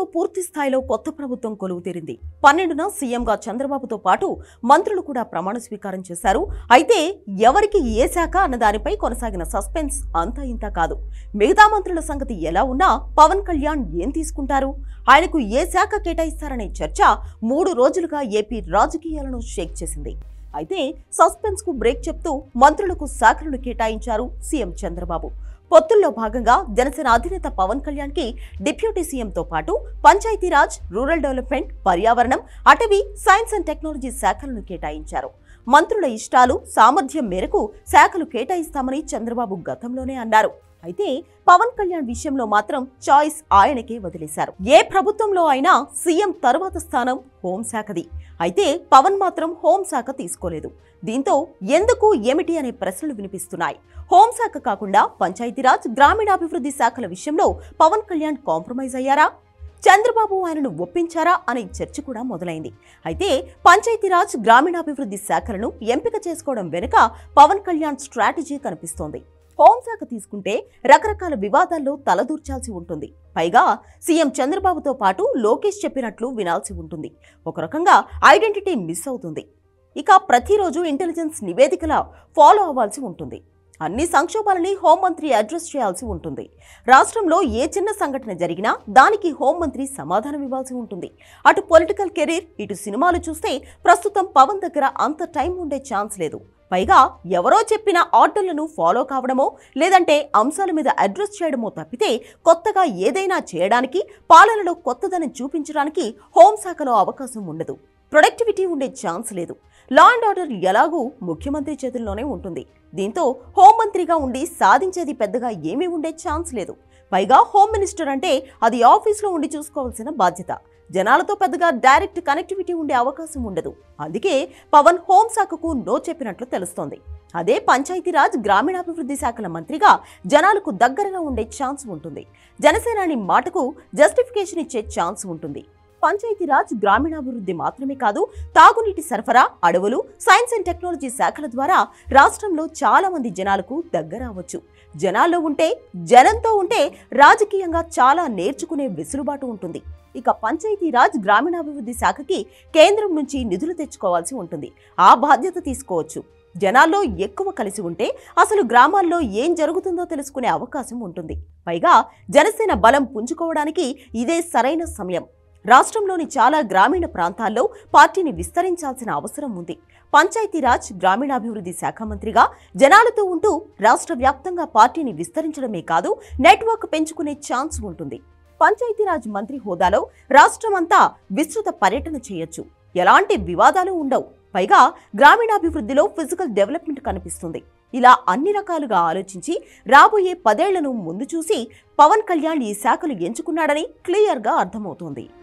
పూర్తి స్థాయిలో కొత్త ప్రభుత్వం కొలువు తీరింది పన్నెండున సీఎంగా చంద్రబాబుతో పాటు మంత్రులు కూడా ప్రమాణ స్వీకారం చేశారు అయితే ఎవరికి ఏ శాఖ అన్న దానిపై కొనసాగిన సస్పెన్స్ అంతా ఇంత కాదు మిగతా మంత్రుల సంగతి ఎలా ఉన్నా పవన్ కళ్యాణ్ ఏం తీసుకుంటారు ఆయనకు ఏ శాఖ కేటాయిస్తారనే చర్చ మూడు రోజులుగా ఏపీ రాజకీయాలను షేక్ చేసింది అయితే సస్పెన్స్ కు బ్రేక్ చెప్తూ మంత్రులకు శాఖలను కేటాయించారు సీఎం చంద్రబాబు పొత్తుల్లో భాగంగా జనసేన అధినేత పవన్ కళ్యాణ్ కి డిప్యూటీ సీఎంతో పాటు పంచాయతీరాజ్ రూరల్ డెవలప్మెంట్ పర్యావరణం అటవీ సైన్స్ అండ్ టెక్నాలజీ శాఖలను కేటాయించారు మంత్రుల ఇష్టాలు సామర్థ్యం మేరకు శాఖలు కేటాయిస్తామని చంద్రబాబు గతంలోనే అన్నారు అయితే పవన్ కళ్యాణ్ విషయంలో మాత్రం చాయిస్ ఆయనకే వదిలేశారు ఏ ప్రభుత్వంలో అయినా సీఎం తర్వాత స్థానం హోంశాఖది అయితే పవన్ మాత్రం హోంశాఖ తీసుకోలేదు దీంతో ఎందుకు ఏమిటి అనే ప్రశ్నలు వినిపిస్తున్నాయి హోంశాఖ కాకుండా పంచాయతీరాజ్ గ్రామీణాభివృద్ధి శాఖల విషయంలో పవన్ కళ్యాణ్ కాంప్రమైజ్ అయ్యారా చంద్రబాబు ఆయనను ఒప్పించారా అనే చర్చ కూడా మొదలైంది అయితే పంచాయతీరాజ్ గ్రామీణాభివృద్ధి శాఖలను ఎంపిక చేసుకోవడం వెనుక పవన్ కళ్యాణ్ స్ట్రాటజీ కనిపిస్తోంది హోంశాఖ తీసుకుంటే రకరకాల వివాదాల్లో తలదూర్చాల్సి ఉంటుంది పైగా సీఎం చంద్రబాబుతో పాటు లోకేష్ చెప్పినట్లు వినాల్సి ఉంటుంది ఒక రకంగా ఐడెంటిటీ మిస్ అవుతుంది ఇక ప్రతిరోజు ఇంటెలిజెన్స్ నివేదికల ఫాలో అవ్వాల్సి ఉంటుంది అన్ని సంక్షోభాలని హోంమంత్రి అడ్రస్ చేయాల్సి ఉంటుంది రాష్ట్రంలో ఏ చిన్న సంఘటన జరిగినా దానికి హోంమంత్రి సమాధానం ఇవ్వాల్సి ఉంటుంది అటు పొలిటికల్ కెరీర్ ఇటు సినిమాలు చూస్తే ప్రస్తుతం పవన్ దగ్గర అంత టైం ఉండే ఛాన్స్ లేదు పైగా ఎవరో చెప్పిన ఆర్డర్లను ఫాలో కావడమో లేదంటే అంశాల మీద అడ్రస్ చేయడమో తప్పితే కొత్తగా ఏదైనా చేయడానికి పాలనలో కొత్తదనం చూపించడానికి హోంశాఖలో అవకాశం ఉండదు ప్రొడక్టివిటీ ఉండే ఛాన్స్ లేదు లా అండ్ ఆర్డర్ ఎలాగూ ముఖ్యమంత్రి చేతుల్లోనే ఉంటుంది దీంతో హోంమంత్రిగా ఉండి సాధించేది పెద్దగా ఏమీ ఉండే ఛాన్స్ లేదు పైగా హోమ్ మినిస్టర్ అంటే అది ఆఫీస్లో ఉండి చూసుకోవాల్సిన బాధ్యత జనాలతో పెద్దగా డైరెక్ట్ కనెక్టివిటీ ఉండే అవకాశం ఉండదు అందుకే పవన్ హోంశాఖకు నో చెప్పినట్లు తెలుస్తోంది అదే పంచాయతీరాజ్ గ్రామీణాభివృద్ధి శాఖల మంత్రిగా జనాలకు దగ్గరగా ఉండే ఛాన్స్ ఉంటుంది జనసేనాని మాటకు జస్టిఫికేషన్ ఇచ్చే ఛాన్స్ ఉంటుంది పంచాయతీరాజ్ గ్రామీణాభివృద్ధి మాత్రమే కాదు తాగునీటి సరఫరా అడవులు సైన్స్ అండ్ టెక్నాలజీ శాఖల ద్వారా రాష్ట్రంలో చాలా మంది జనాలకు దగ్గర అవ్వచ్చు జనాల్లో ఉంటే జనంతో ఉంటే రాజకీయంగా చాలా నేర్చుకునే వెసులుబాటు ఉంటుంది ఇక పంచాయతీరాజ్ గ్రామీణాభివృద్ధి శాఖకి కేంద్రం నుంచి నిధులు తెచ్చుకోవాల్సి ఉంటుంది ఆ బాధ్యత తీసుకోవచ్చు జనాల్లో ఎక్కువ కలిసి ఉంటే అసలు గ్రామాల్లో ఏం జరుగుతుందో తెలుసుకునే అవకాశం ఉంటుంది పైగా జనసేన బలం పుంజుకోవడానికి ఇదే సరైన సమయం రాష్ట్రంలోని చాలా గ్రామీణ ప్రాంతాల్లో పార్టీని విస్తరించాల్సిన అవసరం ఉంది పంచాయతీరాజ్ గ్రామీణాభివృద్ధి శాఖ మంత్రిగా జనాలతో ఉంటూ రాష్ట్ర వ్యాప్తంగా పార్టీని విస్తరించడమే కాదు నెట్వర్క్ పెంచుకునే ఛాన్స్ ఉంటుంది పంచాయతీరాజ్ మంత్రి హోదాలో రాష్ట్రమంతా విస్తృత పర్యటన చేయొచ్చు ఎలాంటి వివాదాలు ఉండవు పైగా గ్రామీణాభివృద్ధిలో ఫిజికల్ డెవలప్మెంట్ కనిపిస్తుంది ఇలా అన్ని రకాలుగా ఆలోచించి రాబోయే పదేళ్లను ముందు చూసి పవన్ కళ్యాణ్ ఈ శాఖలు ఎంచుకున్నాడని క్లియర్గా అర్థమవుతోంది